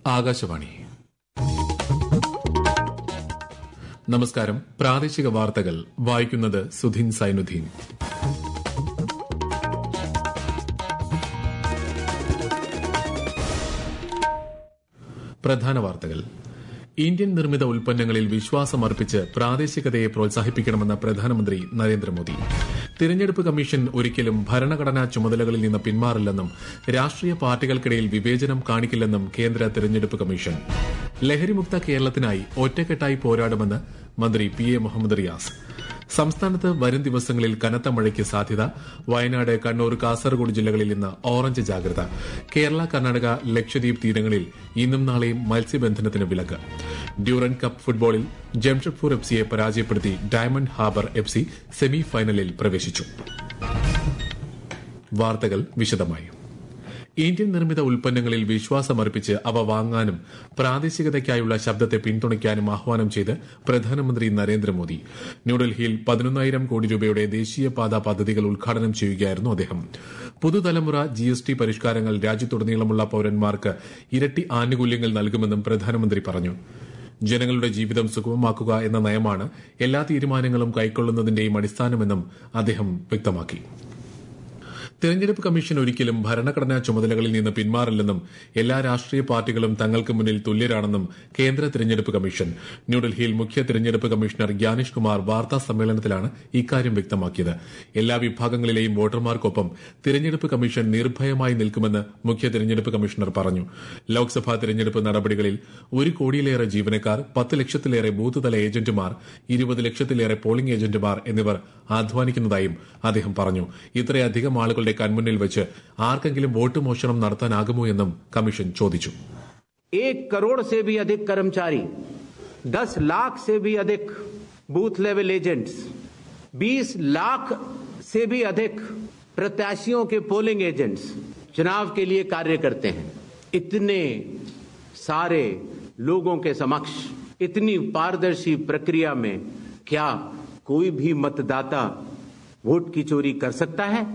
ആകാശവാണി നമസ്കാരം പ്രാദേശിക വാർത്തകൾ വായിക്കുന്നത് സുധീൻ സൈനുദ്ദീൻ പ്രധാന വാർത്തകൾ ഇന്ത്യൻ നിർമ്മിത ഉൽപ്പന്നങ്ങളിൽ വിശ്വാസമർപ്പിച്ച് പ്രാദേശികതയെ പ്രോത്സാഹിപ്പിക്കണമെന്ന് പ്രധാനമന്ത്രി നരേന്ദ്രമോദി തിരഞ്ഞെടുപ്പ് കമ്മീഷൻ ഒരിക്കലും ഭരണഘടനാ ചുമതലകളിൽ നിന്ന് പിന്മാറില്ലെന്നും രാഷ്ട്രീയ പാർട്ടികൾക്കിടയിൽ വിവേചനം കാണിക്കില്ലെന്നും കേന്ദ്ര തിരഞ്ഞെടുപ്പ് കമ്മീഷൻ ലഹരിമുക്ത കേരളത്തിനായി ഒറ്റക്കെട്ടായി പോരാടുമെന്ന് മന്ത്രി പി എ മുഹമ്മദ് റിയാസ് സംസ്ഥാനത്ത് വരും ദിവസങ്ങളിൽ കനത്ത മഴയ്ക്ക് സാധ്യത വയനാട് കണ്ണൂർ കാസർഗോഡ് ജില്ലകളിൽ ഇന്ന് ഓറഞ്ച് ജാഗ്രത കേരള കർണാടക ലക്ഷദ്വീപ് തീരങ്ങളിൽ ഇന്നും നാളെയും മത്സ്യബന്ധനത്തിന് വിലക്ക് ഡ്യൂറൻ കപ്പ് ഫുട്ബോളിൽ ജംഷഡ്പൂർ എഫ് സിയെ പരാജയപ്പെടുത്തി diamond harbour F C semi ഫൈനലിൽ പ്രവേശിച്ചു വാർത്തകൾ വിശദമായി ഇന്ത്യൻ നിർമ്മിത ഉൽപ്പന്നങ്ങളിൽ വിശ്വാസമർപ്പിച്ച് അവ വാങ്ങാനും പ്രാദേശികതയ്ക്കായുള്ള ശബ്ദത്തെ പിന്തുണയ്ക്കാനും ആഹ്വാനം ചെയ്ത് പ്രധാനമന്ത്രി നരേന്ദ്രമോദി ന്യൂഡൽഹിയിൽ പതിനൊന്നായിരം കോടി രൂപയുടെ ദേശീയപാത പദ്ധതികൾ ഉദ്ഘാടനം ചെയ്യുകയായിരുന്നു അദ്ദേഹം പുതുതലമുറ ജി എസ് ടി പരിഷ്കാരങ്ങൾ രാജ്യത്തുടനീളമുള്ള പൌരന്മാർക്ക് ഇരട്ടി ആനുകൂല്യങ്ങൾ നൽകുമെന്നും പ്രധാനമന്ത്രി പറഞ്ഞു ജനങ്ങളുടെ ജീവിതം സുഗമമാക്കുക എന്ന നയമാണ് എല്ലാ തീരുമാനങ്ങളും കൈക്കൊള്ളുന്നതിന്റെയും അടിസ്ഥാനമെന്നും അദ്ദേഹം വ്യക്തമാക്കി തെരഞ്ഞെടുപ്പ് കമ്മീഷൻ ഒരിക്കലും ഭരണഘടനാ ചുമതലകളിൽ നിന്ന് പിന്മാറില്ലെന്നും എല്ലാ രാഷ്ട്രീയ പാർട്ടികളും തങ്ങൾക്ക് മുന്നിൽ തുല്യരാണെന്നും കേന്ദ്ര തെരഞ്ഞെടുപ്പ് കമ്മീഷൻ ന്യൂഡൽഹിയിൽ മുഖ്യ തെരഞ്ഞെടുപ്പ് കമ്മീഷണർ ഗ്യാനിഷ് കുമാർ വാർത്താ സമ്മേളനത്തിലാണ് ഇക്കാര്യം വ്യക്തമാക്കിയത് എല്ലാ വിഭാഗങ്ങളിലെയും വോട്ടർമാർക്കൊപ്പം തെരഞ്ഞെടുപ്പ് കമ്മീഷൻ നിർഭയമായി നിൽക്കുമെന്ന് മുഖ്യ തെരഞ്ഞെടുപ്പ് കമ്മീഷണർ പറഞ്ഞു ലോക്സഭാ തെരഞ്ഞെടുപ്പ് നടപടികളിൽ ഒരു കോടിയിലേറെ ജീവനക്കാർ പത്ത് ലക്ഷത്തിലേറെ ബൂത്ത് തല ഏജന്റുമാർ ഇരുപത് ലക്ഷത്തിലേറെ പോളിംഗ് ഏജന്റുമാർ എന്നിവർ അധ്വാനിക്കുന്നതായും അദ്ദേഹം പറഞ്ഞു ഇത്രയധികം ആളുകളുടെ കൺമുന്നിൽ വെച്ച് ആർക്കെങ്കിലും വോട്ട് മോഷണം നടത്താനാകുമോ എന്നും കമ്മീഷൻ ചോദിച്ചു एक करोड़ से भी अधिक कर्मचारी दस लाख से भी अधिक बूथ लेवल एजेंट्स बीस लाख से भी अधिक प्रत्याशियों के पोलिंग एजेंट्स चुनाव के लिए कार्य करते हैं इतने सारे लोगों के समक्ष इतनी पारदर्शी प्रक्रिया में क्या कोई भी मतदाता वोट की चोरी कर सकता है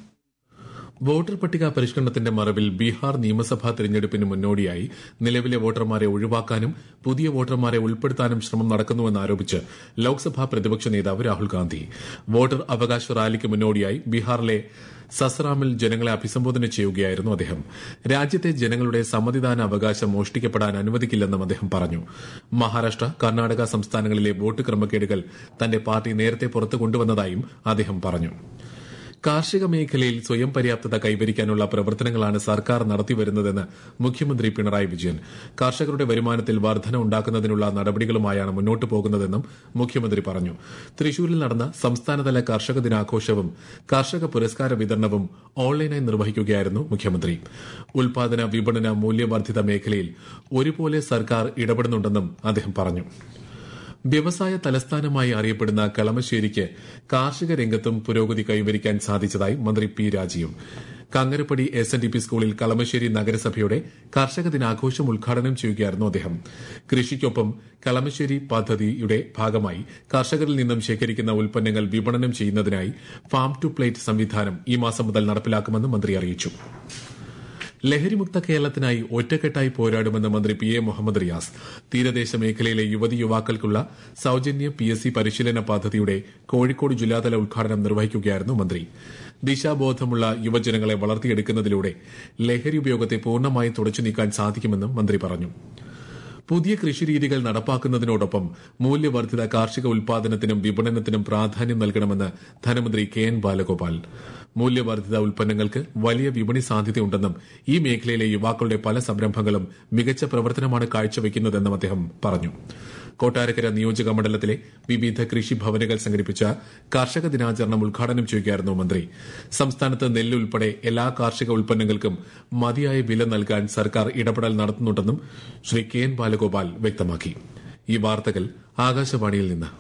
വോട്ടർ പട്ടിക പരിഷ്കരണത്തിന്റെ മറവിൽ ബീഹാർ നിയമസഭാ തെരഞ്ഞെടുപ്പിന് മുന്നോടിയായി നിലവിലെ വോട്ടർമാരെ ഒഴിവാക്കാനും പുതിയ വോട്ടർമാരെ ഉൾപ്പെടുത്താനും ശ്രമം നടക്കുന്നുവെന്ന് ആരോപിച്ച് ലോക്സഭാ പ്രതിപക്ഷ നേതാവ് രാഹുൽ ഗാന്ധി വോട്ടർ അവകാശ റാലിക്ക് മുന്നോടിയായി ബീഹാറിലെ സസറാമിൽ ജനങ്ങളെ അഭിസംബോധന ചെയ്യുകയായിരുന്നു അദ്ദേഹം രാജ്യത്തെ ജനങ്ങളുടെ സമ്മതിദാന അവകാശം മോഷ്ടിക്കപ്പെടാൻ അനുവദിക്കില്ലെന്നും അദ്ദേഹം പറഞ്ഞു മഹാരാഷ്ട്ര കർണാടക സംസ്ഥാനങ്ങളിലെ വോട്ട് ക്രമക്കേടുകൾ തന്റെ പാർട്ടി നേരത്തെ പുറത്തു കൊണ്ടുവന്നതായും അദ്ദേഹം പറഞ്ഞു കാർഷിക മേഖലയിൽ സ്വയം പര്യാപ്തത കൈവരിക്കാനുള്ള പ്രവർത്തനങ്ങളാണ് സർക്കാർ നടത്തിവരുന്നതെന്ന് മുഖ്യമന്ത്രി പിണറായി വിജയൻ കർഷകരുടെ വരുമാനത്തിൽ വർധന ഉണ്ടാക്കുന്നതിനുള്ള നടപടികളുമായാണ് മുന്നോട്ടു പോകുന്നതെന്നും മുഖ്യമന്ത്രി പറഞ്ഞു തൃശൂരിൽ നടന്ന സംസ്ഥാനതല കർഷക ദിനാഘോഷവും കർഷക പുരസ്കാര വിതരണവും ഓൺലൈനായി നിർവഹിക്കുകയായിരുന്നു മുഖ്യമന്ത്രി ഉൽപാദന വിപണന മൂല്യവർദ്ധിത മേഖലയിൽ ഒരുപോലെ സർക്കാർ ഇടപെടുന്നുണ്ടെന്നും അദ്ദേഹം പറഞ്ഞു വ്യവസായ തലസ്ഥാനമായി അറിയപ്പെടുന്ന കളമശ്ശേരിക്ക് കാർഷിക രംഗത്തും പുരോഗതി കൈവരിക്കാൻ സാധിച്ചതായി മന്ത്രി P Rajeev Kangarappady S N D P സ്കൂളിൽ കളമശ്ശേരി നഗരസഭയുടെ കർഷക ദിനാഘോഷം ഉദ്ഘാടനം ചെയ്യുകയായിരുന്നു അദ്ദേഹം കൃഷിക്കൊപ്പം കളമശ്ശേരി പദ്ധതിയുടെ ഭാഗമായി കർഷകരിൽ നിന്നും ശേഖരിക്കുന്ന ഉൽപ്പന്നങ്ങൾ വിപണനം ചെയ്യുന്നതിനായി ഫാം ടു പ്ലേറ്റ് സംവിധാനം ഈ മാസം മുതൽ നടപ്പിലാക്കുമെന്ന് മന്ത്രി അറിയിച്ചു ലഹരിമുക്ത കേരളത്തിനായി ഒറ്റക്കെട്ടായി പോരാടുമെന്ന് മന്ത്രി പി എ മുഹമ്മദ് റിയാസ് തീരദേശ മേഖലയിലെ യുവതി യുവാക്കൾക്കുള്ള സൌജന്യ പി എസ് സി പരിശീലന പദ്ധതിയുടെ കോഴിക്കോട് ജില്ലാതല ഉദ്ഘാടനം നിർവഹിക്കുകയായിരുന്നു മന്ത്രി ദിശാബോധമുള്ള യുവജനങ്ങളെ വളർത്തിയെടുക്കുന്നതിലൂടെ ലഹരി ഉപയോഗത്തെ പൂർണ്ണമായും തുടച്ചു നീക്കാൻ സാധിക്കുമെന്നും മന്ത്രി പറഞ്ഞു പുതിയ കൃഷിരീതികൾ നടപ്പാക്കുന്നതിനോടൊപ്പം മൂല്യവർദ്ധിത കാർഷിക ഉൽപാദനത്തിനും വിപണനത്തിനും പ്രാധാന്യം നൽകണമെന്ന് ധനമന്ത്രി കെ എൻ ബാലഗോപാൽ മൂല്യവർദ്ധിത ഉൽപ്പന്നങ്ങൾക്ക് വലിയ വിപണി സാധ്യതയുണ്ടെന്നും ഈ മേഖലയിലെ യുവാക്കളുടെ പല സംരംഭങ്ങളും മികച്ച പ്രവർത്തനമാണ് കാഴ്ചവെക്കുന്നതെന്നും അദ്ദേഹം പറഞ്ഞു കൊട്ടാരക്കര നിയോജക മണ്ഡലത്തിലെ വിവിധ കൃഷിഭവനുകൾ സംഘടിപ്പിച്ച കാർഷിക ദിനാചരണം ഉദ്ഘാടനം ചെയ്യുകയായിരുന്നു മന്ത്രി സംസ്ഥാനത്ത് നെല്ല് ഉൾപ്പെടെ എല്ലാ കാർഷിക ഉൽപ്പന്നങ്ങൾക്കും മതിയായ വില നൽകാൻ സർക്കാർ ഇടപെടൽ നടത്തുന്നുണ്ടെന്നും ശ്രീ കെ എൻ ബാലഗോപാൽ വ്യക്തമാക്കി ഈ വാർത്തകൾ ആകാശവാണിയിൽ നിന്ന്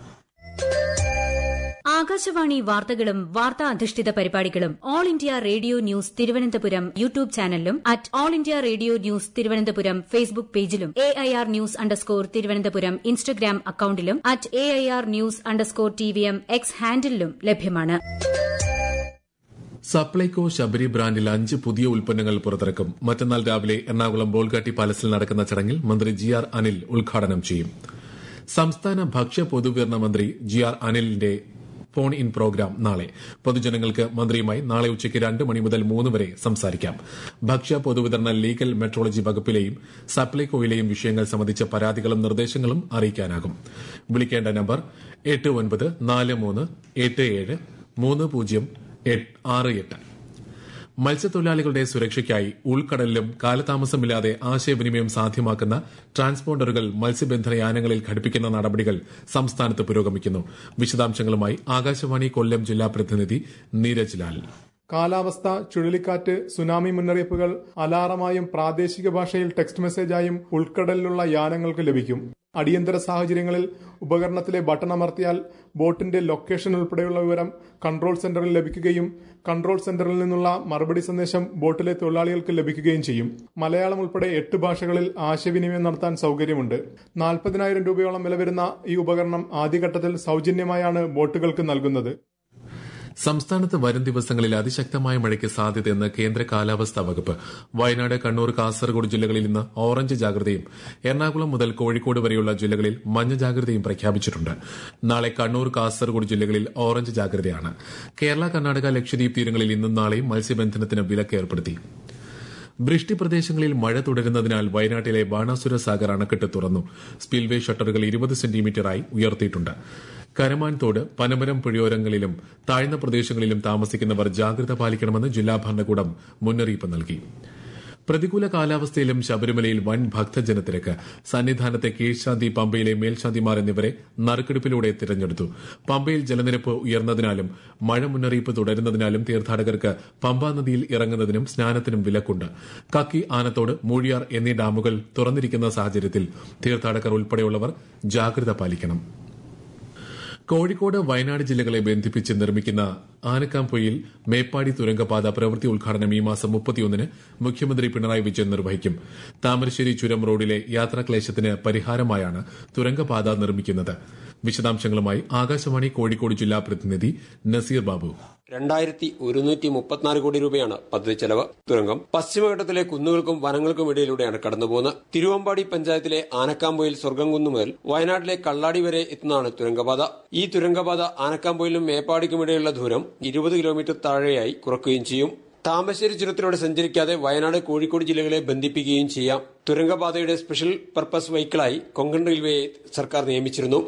ആകാശവാണി വാർത്തകളും വാർത്താ അധിഷ്ഠിത പരിപാടികളും All India Radio news Thiruvananthapuram YouTube ചാനലിലും at All India Radio news Thiruvananthapuram Facebook പേജിലും A I R news underscore Thiruvananthapuram Instagram അക്കൌണ്ടിലും at A I R news underscore T V M X ഹാൻഡിലും ലഭ്യമാണ് സപ്ലൈകോ ശബരി ബ്രാൻഡിൽ അഞ്ച് പുതിയ ഉൽപ്പന്നങ്ങൾ പുറത്തിറക്കും മറ്റന്നാൾ രാവിലെ എറണാകുളം ബോൾഗാട്ടി പാലസിൽ നടക്കുന്ന ചടങ്ങിൽ മന്ത്രി ജി ആർ അനിൽ ഉദ്ഘാടനം ചെയ്യും സംസ്ഥാന ഭക്ഷ്യ പൊതുവിതരണ മന്ത്രി ജി ആർ അനിലിന്റെ ഫോൺ ഇൻ പ്രോഗ്രാം നാളെ പൊതുജനങ്ങൾക്ക് മന്ത്രിയുമായി നാളെ ഉച്ചയ്ക്ക് രണ്ട് മണി മുതൽ മൂന്ന് വരെ സംസാരിക്കാം ഭക്ഷ്യ പൊതുവിതരണ ലീഗൽ മെട്രോളജി വകുപ്പിലെയും സപ്ലൈകോയിലെയും വിഷയങ്ങൾ സംബന്ധിച്ച പരാതികളും നിർദ്ദേശങ്ങളും അറിയിക്കാനാകും വിളിക്കേണ്ട നമ്പർ എട്ട് ഒൻപത് നാല് മൂന്ന് എട്ട് ഏഴ് മൂന്ന് പൂജ്യം ആറ് എട്ട് മത്സ്യത്തൊഴിലാളികളുടെ സുരക്ഷയ്ക്കായി ഉൾക്കടലിലും കാലതാമസമില്ലാതെ ആശയവിനിമയം സാധ്യമാക്കുന്ന ട്രാൻസ്പോണ്ടറുകൾ മത്സ്യബന്ധന യാനങ്ങളിൽ ഘടിപ്പിക്കുന്ന നടപടികൾ സംസ്ഥാനത്ത് പുരോഗമിക്കുന്നു വിശദാംശങ്ങളുമായി ആകാശവാണി കൊല്ലം ജില്ലാ പ്രതിനിധി നീരജ് ലാൽ കാലാവസ്ഥ ചുഴലിക്കാറ്റ് സുനാമി മുന്നറിയിപ്പുകൾ അലാറമായും പ്രാദേശിക ഭാഷയിൽ ടെക്സ്റ്റ് മെസ്സേജായും ഉൾക്കടലിലുള്ള യാനങ്ങൾക്ക് ലഭിക്കും അടിയന്തര സാഹചര്യങ്ങളിൽ ഉപകരണത്തിലെ ബട്ടൺ അമർത്തിയാൽ ബോട്ടിന്റെ ലൊക്കേഷൻ ഉൾപ്പെടെയുള്ള വിവരം കൺട്രോൾ സെന്ററിൽ ലഭിക്കുകയും കൺട്രോൾ സെന്ററിൽ നിന്നുള്ള മറുപടി സന്ദേശം ബോട്ടിലെ തൊഴിലാളികൾക്ക് ലഭിക്കുകയും ചെയ്യും മലയാളം ഉൾപ്പെടെ എട്ട് ഭാഷകളിൽ ആശയവിനിമയം നടത്താൻ സൌകര്യമുണ്ട് നാൽപ്പതിനായിരം രൂപയോളം വില വരുന്ന ഈ ഉപകരണം ആദ്യഘട്ടത്തിൽ സൌജന്യമായാണ് ബോട്ടുകൾക്ക് നൽകുന്നത് സംസ്ഥാനത്ത് വരും ദിവസങ്ങളിൽ അതിശക്തമായ മഴയ്ക്ക് സാധ്യതയെന്ന് കേന്ദ്ര കാലാവസ്ഥാ വകുപ്പ് വയനാട് കണ്ണൂർ കാസർഗോഡ് ജില്ലകളിൽ ഇന്ന് ഓറഞ്ച് ജാഗ്രതയും എറണാകുളം മുതൽ കോഴിക്കോട് വരെയുള്ള ജില്ലകളിൽ മഞ്ഞ ജാഗ്രതയും പ്രഖ്യാപിച്ചിട്ടുണ്ട് നാളെ കണ്ണൂർ കാസർഗോഡ് ജില്ലകളിൽ ഓറഞ്ച് ജാഗ്രതയാണ് കേരള കർണാടക ലക്ഷദ്വീപ് തീരങ്ങളിൽ ഇന്നും നാളെയും മത്സ്യബന്ധനത്തിന് വിലക്ക് ഏർപ്പെടുത്തി വൃഷ്ടി പ്രദേശങ്ങളിൽ മഴ തുടരുന്നതിനാൽ വയനാട്ടിലെ ബാണാസുര സാഗർ അണക്കെട്ട് തുറന്നു സ്പിൽവേ ഷട്ടറുകൾ ഇരുപത് സെന്റിമീറ്ററായി ഉയർത്തിയിട്ടുണ്ട് കരമാൻ തോട് പനമരം പുഴയോരങ്ങളിലും താഴ്ന്ന പ്രദേശങ്ങളിലും താമസിക്കുന്നവർ ജാഗ്രത പാലിക്കണമെന്ന് ജില്ലാ ഭരണകൂടം മുന്നറിയിപ്പ് നൽകി പ്രതികൂല കാലാവസ്ഥയിലും ശബരിമലയിൽ വൻ ഭക്തജനത്തിരക്ക് സന്നിധാനത്തെ കീഴ്ശാന്തി പമ്പയിലെ മേൽശാന്തിമാർ എന്നിവരെ നറുക്കെടുപ്പിലൂടെ തിരഞ്ഞെടുത്തു പമ്പയിൽ ജലനിരപ്പ് ഉയർന്നതിനാലും മഴ മുന്നറിയിപ്പ് തുടരുന്നതിനാലും തീർത്ഥാടകർക്ക് പമ്പാ നദിയിൽ ഇറങ്ങുന്നതിനും സ്നാനത്തിനും വിലക്കുണ്ട് കക്കി ആനത്തോട് മൂഴിയാർ എന്നീ ഡാമുകൾ തുറന്നിരിക്കുന്ന സാഹചര്യത്തിൽ തീർത്ഥാടകർ ഉൾപ്പെടെയുള്ളവർ ജാഗ്രത പാലിക്കണം കോഴിക്കോട് വയനാട് ജില്ലകളെ ബന്ധിപ്പിച്ച് നിർമ്മിക്കുന്ന ആനക്കാംപൊയിൽ മേപ്പാടി തുരങ്കപാത പ്രവൃത്തി ഉദ്ഘാടനം ഈ മാസം മുപ്പത്തിയൊന്നിന് മുഖ്യമന്ത്രി പിണറായി വിജയൻ നിർവഹിക്കും താമരശ്ശേരി ചുരം റോഡിലെ യാത്രാക്ലേശത്തിന് പരിഹാരമായാണ് തുരങ്കപാത നിർമ്മിക്കുന്നത് വിശദാംശങ്ങളുമായി ആകാശവാണി കോഴിക്കോട് ജില്ലാ പ്രതിനിധി നസീർ ബാബു രണ്ടായിരത്തി ഒരുന്നൂറ്റി മുപ്പത്തിനാല് കോടി രൂപയാണ് പദ്ധതി ചെലവ് തുരങ്കം പശ്ചിമഘട്ടത്തിലെ കുന്നുകൾക്കും വനങ്ങൾക്കും ഇടയിലൂടെയാണ് കടന്നുപോകുന്നത് തിരുവമ്പാടി പഞ്ചായത്തിലെ ആനക്കാമ്പൊയിൽ സ്വർഗംകുന്ന് മുതൽ വയനാട്ടിലെ കള്ളാടി വരെ എത്തുന്നതാണ് തുരങ്കപാത ഈ തുരങ്കപാത ആനക്കാമ്പൊയിലും മേപ്പാടിക്കും ഇടയിലുള്ള ദൂരം ഇരുപത് കിലോമീറ്റർ താഴെയായി കുറയ്ക്കുകയും ചെയ്യും താമരശ്ശേരി ചുരത്തിലൂടെ സഞ്ചരിക്കാതെ വയനാട് കോഴിക്കോട് ജില്ലകളെ ബന്ധിപ്പിക്കുകയും ചെയ്യാം തുരങ്കപാതയുടെ സ്പെഷ്യൽ പർപ്പസ് വെഹിക്കിളായി കൊങ്കൺ റെയിൽവേയെ സർക്കാർ നിയമിച്ചിരുന്നു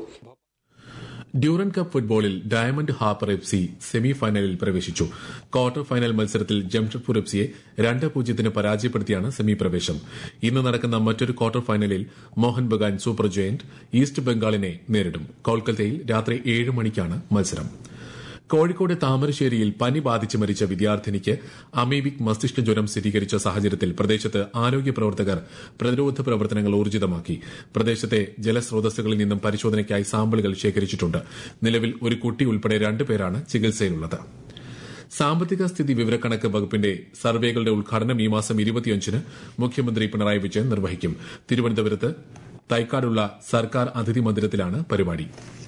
ഡ്യൂറൻ കപ്പ് ഫുട്ബോളിൽ diamond harbour F C semi ഫൈനലിൽ പ്രവേശിച്ചു ക്വാർട്ടർ ഫൈനൽ മത്സരത്തിൽ ജംഷഡ്പൂർ എഫ് സിയെ രണ്ട് പൂജ്യത്തിന് പരാജയപ്പെടുത്തിയാണ് സെമി പ്രവേശം ഇന്ന് നടക്കുന്ന മറ്റൊരു ക്വാർട്ടർ ഫൈനലിൽ Mohun Bagan super giant east ബംഗാളിനെ നേരിടും കൊൽക്കത്തയിൽ രാത്രി ഏഴ് മണിക്കാണ് മത്സരം കോഴിക്കോട് താമരശ്ശേരിയിൽ പനി ബാധിച്ച് മരിച്ച വിദ്യാർത്ഥിനിക്ക് അമീബിക് മസ്തിഷ്ക ജ്വരം സ്ഥിരീകരിച്ച സാഹചര്യത്തിൽ പ്രദേശത്ത് ആരോഗ്യ പ്രവർത്തകർ പ്രതിരോധ പ്രവർത്തനങ്ങൾ ഊർജിതമാക്കി പ്രദേശത്തെ ജലസ്രോതസ്സുകളിൽ നിന്നും പരിശോധനയ്ക്കായി സാമ്പിളുകൾ ശേഖരിച്ചിട്ടുണ്ട് നിലവിൽ ഒരു കുട്ടി ഉൾപ്പെടെ രണ്ടുപേരാണ് ചികിത്സയിലുള്ളത് സാമ്പത്തിക സ്ഥിതി വിവരക്കണക്ക് വകുപ്പിന്റെ സർവേകളുടെ ഉദ്ഘാടനം ഈ മാസം ഇരുപത്തിയഞ്ചിന് മുഖ്യമന്ത്രി പിണറായി വിജയൻ നിർവഹിക്കും തിരുവനന്തപുരത്ത് തൈക്കാടുള്ള സർക്കാർ അതിഥി മന്ദിരത്തിലാണ് പരിപാടി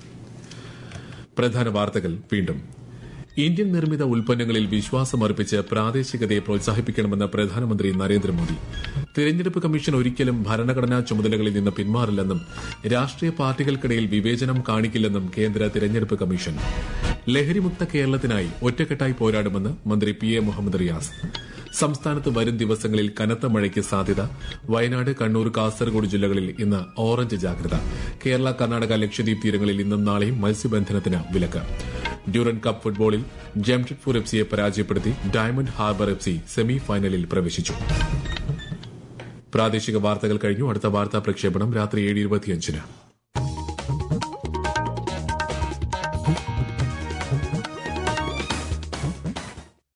പ്രധാന വാർത്തകൾ വീണ്ടും ഇന്ത്യൻ നിർമ്മിത ഉൽപ്പന്നങ്ങളിൽ വിശ്വാസമർപ്പിച്ച് പ്രാദേശികതയെ പ്രോത്സാഹിപ്പിക്കണമെന്ന് പ്രധാനമന്ത്രി നരേന്ദ്രമോദി തിരഞ്ഞെടുപ്പ് കമ്മീഷൻ ഒരിക്കലും ഭരണഘടനാ ചുമതലകളിൽ നിന്ന് പിന്മാറില്ലെന്നും രാഷ്ട്രീയ പാർട്ടികൾക്കിടയിൽ വിവേചനം കാണിക്കില്ലെന്നും കേന്ദ്ര തിരഞ്ഞെടുപ്പ് കമ്മീഷൻ ലഹരിമുക്ത കേരളത്തിനായി ഒറ്റക്കെട്ടായി പോരാടുമെന്ന് മന്ത്രി പി എ മുഹമ്മദ് റിയാസ് സംസ്ഥാനത്ത് വരും ദിവസങ്ങളിൽ കനത്ത മഴയ്ക്ക് സാധ്യത വയനാട് കണ്ണൂർ കാസർഗോഡ് ജില്ലകളിൽ ഇന്ന് ഓറഞ്ച് ജാഗ്രത കേരള കർണാടക ലക്ഷദ്വീപ് തീരങ്ങളിൽ ഇന്നും നാളെയും മത്സ്യബന്ധനത്തിന് വിലക്ക് ഡ്യൂറൻ കപ്പ് ഫുട്ബോളിൽ ജംഷഡ്പൂർ എഫ് സിയെ പരാജയപ്പെടുത്തി diamond harbour F C semi ഫൈനലിൽ പ്രവേശിച്ചു പ്രാദേശിക വാർത്തകൾ കഴിഞ്ഞു അടുത്ത വാർത്താ പ്രക്ഷേപണം രാത്രി ഏഴ് ഇരുപത്തിയഞ്ചിന്